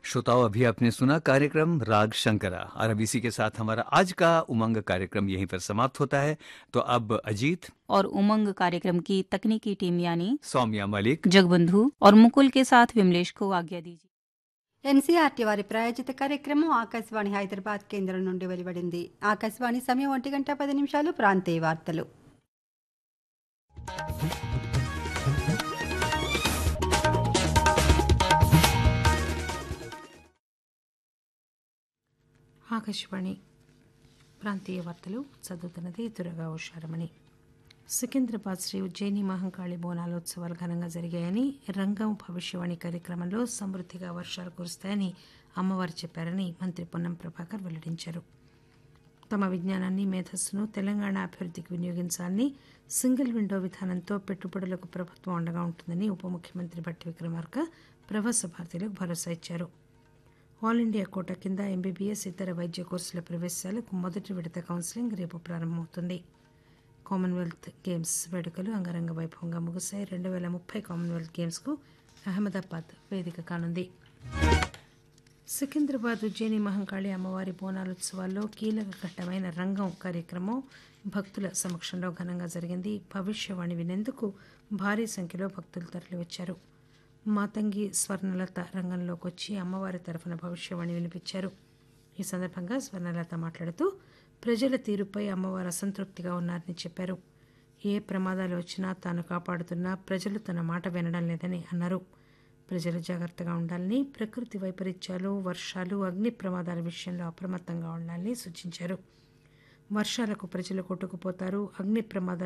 श्रोताओं अभी आपने सुना कार्यक्रम राग शंकरा और अब इसी के साथ हमारा आज का उमंग कार्यक्रम यहीं पर समाप्त होता है तो अब अजीत और उमंग कार्यक्रम की तकनीकी टीम यानी सौम्या मलिक जगबंधु और मुकुल के साथ विमलेश को आज्ञा दीजिए ఎన్సీఆర్టీ వారి ప్రాయోజిత కార్యక్రమం ఆకాశవాణి హైదరాబాద్ కేంద్రం నుండి వెలువడింది ఆకాశవాణి సమయం ఒంటి గంట పది నిమిషాలు ప్రాంతీయ వార్తలు ఆకాశవాణి ప్రాంతీయ వార్తలు చదువుతున్నది దురగా ఉషారమణి సికింద్రాబాద్ శ్రీ ఉజ్జయిని మహంకాళి బోనాలోత్సవాలు ఘనంగా జరిగాయని రంగం భవిష్యవాణి కార్యక్రమంలో సమృద్ధిగా వర్షాలు కురుస్తాయని అమ్మవారు చెప్పారని మంత్రి పొన్నం ప్రభాకర్ వెల్లడించారు తమ విజ్ఞానాన్ని మేధస్సును తెలంగాణ అభివృద్ధికి వినియోగించాలని సింగిల్ విండో విధానంతో పెట్టుబడులకు ప్రభుత్వం అండగా ఉంటుందని ఉప ముఖ్యమంత్రి భట్టి విక్రమార్క ప్రవాస భారతీయులకు భరోసా ఇచ్చారు ఆల్ ఇండియా కోటా కింద ఎంబీబీఎస్ ఇతర వైద్య కోర్సుల ప్రవేశాలకు మొదటి విడత కౌన్సిలింగ్ రేపు ప్రారంభమవుతుంది కామన్వెల్త్ గేమ్స్ వేడుకలు అంగరంగ వైభవంగా ముగిశాయి రెండు వేల ముప్పై కామన్వెల్త్ గేమ్స్కు అహ్మదాబాద్ వేదిక కానుంది సికింద్రాబాద్ ఉజ్జయిని మహంకాళి అమ్మవారి బోనాలోత్సవాల్లో కీలక ఘట్టమైన రంగం కార్యక్రమం భక్తుల సమక్షంలో ఘనంగా జరిగింది భవిష్యవాణి వినేందుకు భారీ సంఖ్యలో భక్తులు తరలివచ్చారు మాతంగి స్వర్ణలత రంగంలోకి వచ్చి అమ్మవారి తరఫున భవిష్యవాణి వినిపించారు ఈ సందర్భంగా స్వర్ణలత మాట్లాడుతూ ప్రజల తీరుపై అమ్మవారు అసంతృప్తిగా ఉన్నారని చెప్పారు ఏ ప్రమాదాలు వచ్చినా తాను కాపాడుతున్నా ప్రజలు తన మాట వినడం లేదని అన్నారు ప్రజలు జాగ్రత్తగా ఉండాలని ప్రకృతి వైపరీత్యాలు వర్షాలు అగ్ని ప్రమాదాల విషయంలో అప్రమత్తంగా ఉండాలని సూచించారు వర్షాలకు ప్రజలు కొట్టుకుపోతారు అగ్ని ప్రమాదాలు